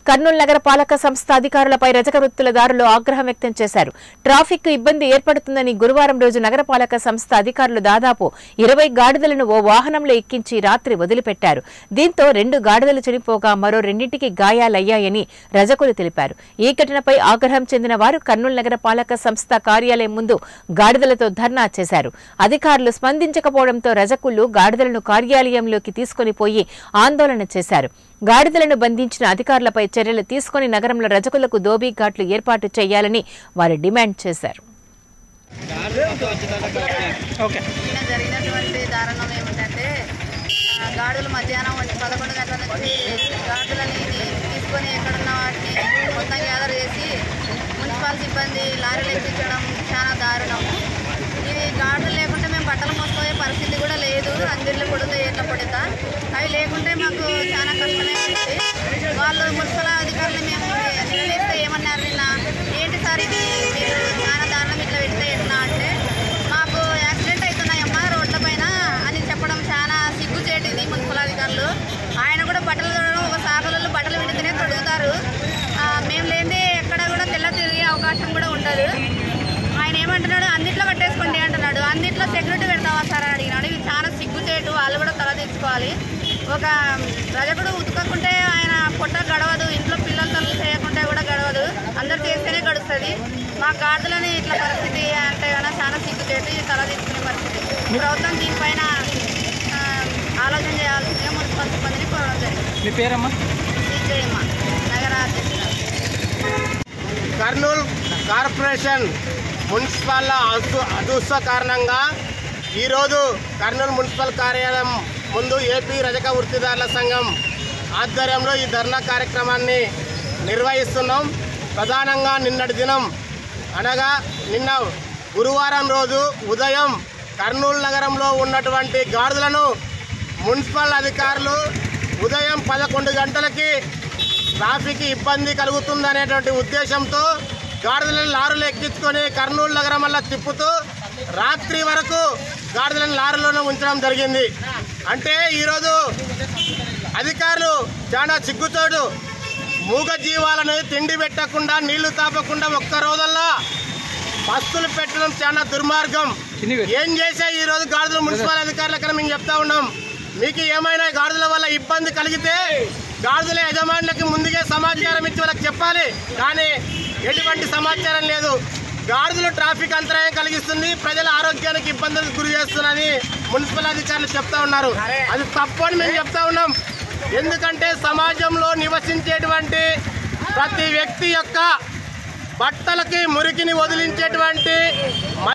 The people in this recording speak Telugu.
కర్నూలు నగర పాలక సంస్థ అధికారులపై రజక వృత్తుల దారులు ఆగ్రహం వ్యక్తం చేశారు ట్రాఫిక్ ఇబ్బంది ఏర్పడుతుందని గురువారం రోజు నగరపాలక సంస్థ అధికారులు దాదాపు ఇరవై గాడిదలను ఓ వాహనంలో ఎక్కించి రాత్రి వదిలిపెట్టారు దీంతో రెండు గాడిదలు చనిపోగా మరో రెండింటికి గాయాలయ్యాయని రజకులు తెలిపారు ఈ ఘటనపై ఆగ్రహం చెందిన వారు కర్నూలు నగర పాలక సంస్థ కార్యాలయం ముందు గాడిదలతో ధర్నా చేశారు అధికారులు స్పందించకపోవడంతో రజకులు గాడిదలను కార్యాలయంలోకి తీసుకుని పోయి ఆందోళన చేశారు గాడిదలను బంధించిన అధికారులపై చర్యలు తీసుకుని నగరంలో రజకులకు దోబీ ఘాట్లు ఏర్పాటు చేయాలని వారు డిమాండ్ చేశారు నిన్న జరిగినటువంటి దారుణం ఏమిటంటే ఆ, గాడులు మధ్యాహ్నం వచ్చి పదకొండు గంటల నుంచి గాడులని తీసుకొని ఎక్కడున్న వాటిని మొత్తం గ్యాదర్ చేసి మున్సిపల్ సిబ్బంది లారీలు ఎక్కించడం చాలా దారుణం ఇది గాడులు లేకుంటే మేము బట్టలు మోసుకోయే పరిస్థితి కూడా లేదు అందిర్లు కొడుతుంది ఎట్ల కొడతా అవి లేకుంటే మాకు చాలా కష్టమే ఉంది వాళ్ళు మున్సిపల్ అధికారులు మేము నిలదీస్తే ఏమన్నారు నిన్న ఏంటి సార్ ఇది మీరు చాలా దారుణం ఇట్లా పెడితే ఎట్లా అంటే మాకు యాక్సిడెంట్ అవుతున్నాయమ్మా రోడ్ల పైన అని చెప్పడం చాలా సిగ్గుచేటిది మున్సిపల్ అధికారులు ఆయన కూడా బట్టలు తొడడం ఒక సాగులలో బట్టలు విడితేనే తొడుగుతారు ఆ, మేము లేనిదే ఎక్కడ కూడా తెల్ల తిరిగే అవకాశం కూడా ఉండదు ఆయన ఏమంటున్నాడు అన్నిట్లో కట్టేసుకోండి అంటున్నాడు అన్నిట్లో సెక్యూరిటీ పెడతావా సార్ అని అడిగినాడు ఇది చాలా సిగ్గుచేటు వాళ్ళు కూడా తల తెచ్చుకోవాలి ఒక రజకుడు ఉతకకుంటే ఆయన పొట్ట గడవదు ఇంట్లో పిల్లలు తల్లు చేయకుంటే కూడా గడవదు అందరు చేస్తేనే గడుస్తుంది మా గాడిదలని ఇట్లా పరిస్థితి అంటే కన్నా చాలా సిగ్గుచేటు ఇది తల తెచ్చుకునే పరిస్థితి ప్రభుత్వం దీనిపైన ఆ, ఆలోచన చేయాల్సిందిగా మున్సిపల్ సిబ్బందిని కోరడం జరిగింది మీ పేరమ్మా విజయమ్మ నగర అధ్యక్షురాలు కర్నూలు కార్పొరేషన్ మున్సిపల్ అదు అదృష్ట కారణంగా ఈరోజు కర్నూలు మున్సిపల్ కార్యాలయం ముందు ఏపీ రజక వృత్తిదారుల సంఘం ఆధ్వర్యంలో ఈ ధర్నా కార్యక్రమాన్ని నిర్వహిస్తున్నాం ప్రధానంగా నిన్నటి దినం అనగా నిన్న గురువారం రోజు ఉదయం కర్నూలు నగరంలో ఉన్నటువంటి గాడిదలను మున్సిపల్ అధికారులు ఉదయం పదకొండు గంటలకి ట్రాఫిక్ ఇబ్బంది కలుగుతుందనేటువంటి ఉద్దేశంతో గాడిదలను లారీలు ఎక్కించుకొని కర్నూలు నగరం వల్ల తిప్పుతూ రాత్రి వరకు గాడిదలను లారీలోనే ఉంచడం జరిగింది అంటే ఈరోజు అధికారులు చాలా సిగ్గుచోటు మూగ జీవాలను తిండి పెట్టకుండా నీళ్లు తాపకుండా ఒక్క రోజుల్లో బస్సులు పెట్టడం చాలా దుర్మార్గం కిందికి పెట్టు. ఏం చేసే ఈ రోజు గాడిదల మున్సిపల్ అధికారులకన్నా మేము చెప్తా ఉన్నాం మీకు ఏమైనా గాడిదల వల్ల ఇబ్బంది కలిగితే గాడిదల యజమానులకి ముందుగా సమాచారం ఇచ్చి వాళ్ళకి చెప్పాలి కానీ ఎటువంటి సమాచారం లేదు గాడిదలు ట్రాఫిక్ అంతరాయం కలిగిస్తుంది ప్రజల ఆరోగ్యానికి ఇబ్బందులకు గురి చేస్తుందని మున్సిపల్ అధికారులు చెప్తా ఉన్నారు అది తప్పు అని మేము చెప్తా ఉన్నాం ఎందుకంటే సమాజంలో నివసించేటువంటి ప్రతి వ్యక్తి యొక్క బట్టలకి మురికిని వదిలించేటువంటి